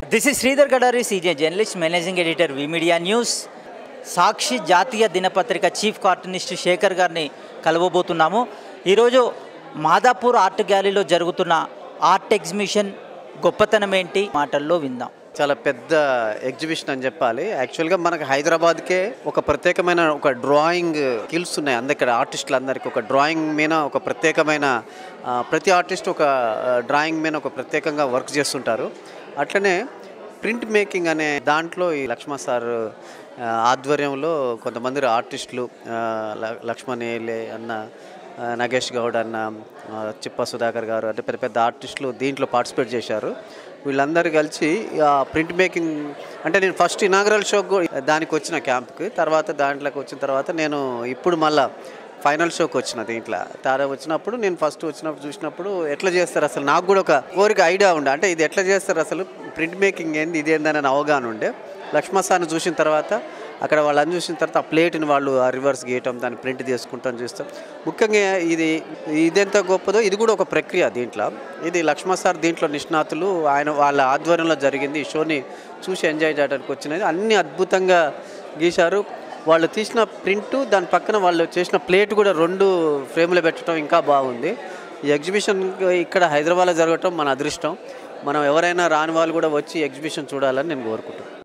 this is Sridhar Gadari senior journalist managing editor V media news Sakshi జాతీయ దినపత్రిక chief cartoonist Shekhar గారిని కలవబోతున్నాము ఈరోజు మాదాపూర్ ఆర్ట్ గ్యాలరీలో జరుగుతున్న ఆర్ట్ ఎగ్జిబిషన్ గొప్పతనం ఏంటి మాటల్లో విందాం చాలా పెద్ద ఎగ్జిబిషన్ అని చెప్పాలి యాక్చువల్గా మనకు హైదరాబాద్కే ఒక ప్రత్యేకమైన ఒక డ్రాయింగ్ స్కిల్స్ ఉన్నాయి అందరి ఇక్కడ ఆర్టిస్టులు అందరికీ ఒక డ్రాయింగ్ మీద ఒక ప్రత్యేకమైన ఆ, ప్రతి ఆర్టిస్ట్ ఒక డ్రాయింగ్ మీద ఒక ప్రత్యేకంగా వర్క్ చేస్తుంటారు అట్లనే ప్రింట్ మేకింగ్ అనే దాంట్లో ఈ లక్ష్మణ సార్ ఆ, ఆధ్వర్యంలో కొంతమంది ఆర్టిస్టులు ఆ, ల- లక్ష్మణ్ ఏలే అన్న ఆ, నగేష్ గౌడ్ అన్న ఆ, చిప్ప సుధాకర్ గారు అంటే పెద్ద పెద్ద ఆర్టిస్టులు దీంట్లో పార్టిసిపేట్ చేశారు వీళ్ళందరూ కలిసి ఆ, ప్రింట్ మేకింగ్ అంటే నేను ఫస్ట్ ఇనాగరల్ షో దానికి వచ్చిన క్యాంప్కి తర్వాత దాంట్లోకి వచ్చిన తర్వాత నేను ఇప్పుడు మళ్ళా ఫైనల్ షోకి వచ్చిన దీంట్లో తార వచ్చినప్పుడు నేను ఫస్ట్ వచ్చినప్పుడు చూసినప్పుడు ఎట్లా చేస్తారు అసలు నాకు కూడా ఒక కోరిక ఐడియా ఉండే అంటే ఇది ఎట్లా చేస్తారు అసలు ప్రింట్ మేకింగ్ ఏంది ఇది ఏందని అవగాహన ఉండే లక్ష్మణ్ సార్ని చూసిన తర్వాత అక్కడ వాళ్ళని చూసిన తర్వాత ఆ ప్లేట్ని వాళ్ళు ఆ రివర్స్ గీయటం దాన్ని ప్రింట్ చేసుకుంటాం చూస్తాం ముఖ్యంగా ఇది ఇదెంత గొప్పదో ఇది కూడా ఒక ప్రక్రియ దీంట్లో ఇది లక్ష్మణ్ సార్ దీంట్లో నిష్ణాతులు ఆయన వాళ్ళ ఆధ్వర్యంలో జరిగింది ఈ షోని చూసి ఎంజాయ్ చేయడానికి వచ్చినది అన్ని అద్భుతంగా గీశారు వాళ్ళు తీసిన ప్రింట్ దాని పక్కన వాళ్ళు చేసిన ప్లేట్ కూడా రెండు ఫ్రేమ్లో పెట్టడం ఇంకా బాగుంది ఈ ఎగ్జిబిషన్ ఇక్కడ హైదరాబాద్లో జరగటం మన అదృష్టం మనం ఎవరైనా రాని వాళ్ళు కూడా వచ్చి ఎగ్జిబిషన్ చూడాలని నేను కోరుకుంటున్నాను